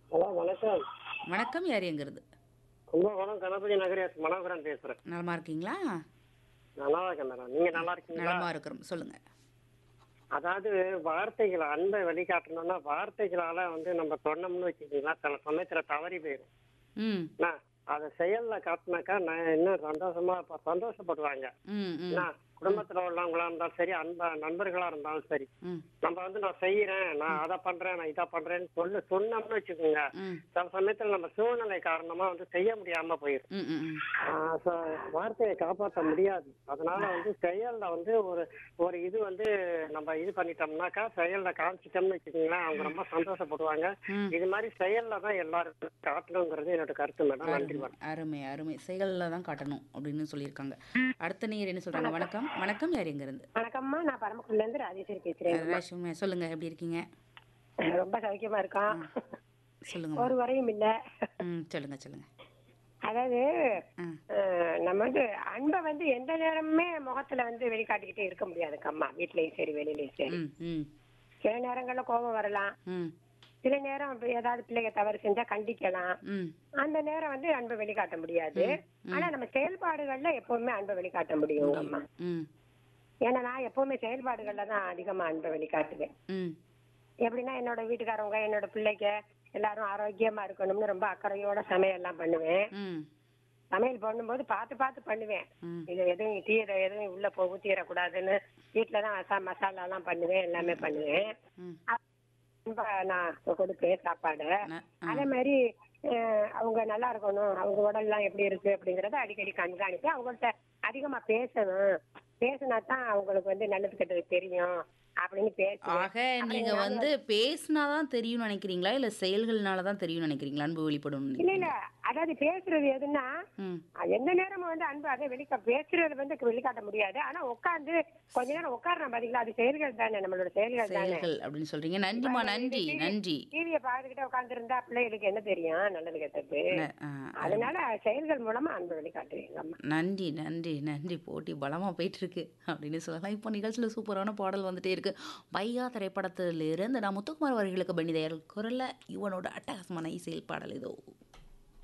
Hello வணக்கம் வணக்கம் யார் எங்கிறது கும்பகோணம் கணபதி நகர் எஸ் மனோகரன் பேசுறேன் நலமா இருக்கீங்களா நல்லா இருக்கேன் மேடம் நீங்க நல்லா இருக்கீங்களா நலமா இருக்கிறோம் சொல்லுங்க அதாவது வார்த்தைகள் அன்பை வெளிக்காட்டணும்னா வார்த்தைகளால வந்து நம்ம சொன்னோம்னு வச்சுக்கீங்களா சில சமயத்துல தவறி போயிடும் ம் என்ன, அதை செயல்ல காட்டினாக்கா நான் இன்னும் சந்தோஷமா இருப்ப- சந்தோஷப்படுவாங்க ம் ம் என்ன, குடும்பத்துல உள்ளவங்களா இருந்தாலும் சரி அன்பா நண்பர்களா இருந்தாலும் சரி ம் நம்ம வந்து நான் செய்யறேன் நான் அதை பண்றேன் நான் இதை பண்றேன்னு சொல்லு சொன்னோம்னு வச்சுக்கோங்க ம் சில சமயத்துல நம்ம சூழ்நிலை காரணமா வந்து செய்ய முடியாம போயிடும் ம் ம் ம் ஆஹ் so வார்த்தையை காப்பாற்ற முடியாது அதனால வந்து செயல்ல வந்து ஒரு ஒரு இது வந்து நம்ம இது பண்ணிட்டோம்னாக்கா செயல்ல காமிச்சிட்டோம்னு வச்சுக்கோங்களேன் அவங்க ரொம்ப சந்தோஷப்படுவாங்க ம். இது மாதிரி செயல்ல தான் எல்லாரும் காட்டணுங்கிறது என்னோட கருத்து மேடம் நன்றி மேடம் அருமை அருமை செயலில் தான் காட்டணும் அப்படின்னு சொல்லியிருக்காங்க அடுத்த நீர் என்ன சொல்றாங்க வணக்கம் வணக்கம் யார் எங்கிருந்து வணக்கம்மா நான் பரமக்குடில இருந்து ராஜேஸ்வரி பேசுறேன் ரேஷுமே சொல்லுங்க எப்படி இருக்கீங்க ரொம்ப சௌக்கியமா இருக்கோம் சொல்லுங்க ஒரு வரையும் இல்ல ம் சொல்லுங்க சொல்லுங்க அதாவது ம் அஹ், நம்ம வந்து அன்பை வந்து எந்த நேரமுமே முகத்துல வந்து வெளிக்காட்டிக்கிட்டே இருக்க முடியாதுங்க அம்மா வீட்லயும் சரி வெளியிலயும் சரி ம் ம் சில நேரங்கள்ல கோபம் வரலாம் ம் சில நேரம் இப்ப ஏதாவது பிள்ளைங்க தவறு செஞ்சா கண்டிக்கலாம் ம் அந்த நேரம் வந்து அன்பை வெளிக்காட்ட முடியாது ஆனா நம்ம செயல்பாடுகள்ல எப்பவுமே அன்பை வெளிக்காட்ட முடியும் அம்மா ம் ஏன்னா நான் எப்பவுமே செயல்பாடுகள்ல தான் அதிகமா அன்பை வெளிக்காட்டுவேன் ம் எப்படின்னா என்னோட வீட்டுக்காரவங்க என்னோட பிள்ளைங்க எல்லாரும் ஆரோக்கியமா இருக்கணும்னு ரொம்ப அக்கறையோட சமையல் எல்லாம் பண்ணுவேன் ம் சமையல் பண்ணும்போது பார்த்து பார்த்து பண்ணுவேன் ம். இது எதுவும் தீர எதுவும் உள்ள போக ஊத்திடக்கூடாதுன்னு வீட்டுல தான் மசா மசாலா எல்லாம் பண்ணுவேன் எல்லாமே பண்ணுவேன் ம் ரொம்ப நான் கொடுப்பேன் சாப்பாடு ந- அதே மாதிரி அஹ், அவங்க நல்லா இருக்கணும் அவங்க உடல்லாம் எப்படி இருக்கு அப்படிங்கறத அடிக்கடி கண்காணிப்பேன் அவங்கள்ட்ட அதிகமா பேசணும் பேசினா தான் அவங்களுக்கு வந்து நல்லது கெட்டது தெரியும் அப்படின்னு பேசுவேன் ஆக நீங்க வந்து பேசினாதான் தெரியும்னு நினைக்கிறீங்களா இல்ல செயல்கள்னால தான் தெரியும்னு நினைக்கிறீங்களா அன்பு வெளிப்படும் இல்ல இல்ல அதாவது பேசுறது எதுன்னா ம் அஹ் எந்த நேரமும் வந்து அன்பு அதை வெளிக்கா பேசுறது வந்து வெளிக்காட்ட முடியாது ஆனா உட்கார்ந்து கொஞ்ச நேரம் உட்காரணும் பாத்தீங்களா அது செயல்கள் தானே நம்மளோட செயல்கள் தானே செயல்கள் அப்படின்னு சொல்றீங்க நன்றிமா நன்றி நன்றி டிவியை பார்த்துக்கிட்டே உட்கார்ந்து இருந்தா பிள்ளைகளுக்கு என்ன தெரியும் நல்லது கெட்டது ந- ஆ, அதனால செயல்கள் மூலமா அன்பு வெளிக்காட்டுவீங்க அம்மா நன்றி நன்றி நன்றி போட்டி பலமா போயிட்டு இருக்கு அப்படின்னு சொல்லலாம் இப்போ நிகழ்ச்சியில் சூப்பரான பாடல் வந்துட்டே இருக்கு பையா திரைப்படத்திலிருந்து நான் முத்துக்குமார் அவர்களுக்கு பணிதையர் குரல்ல இவனோட அட்டகாசமான இசையில் பாடல் இதோ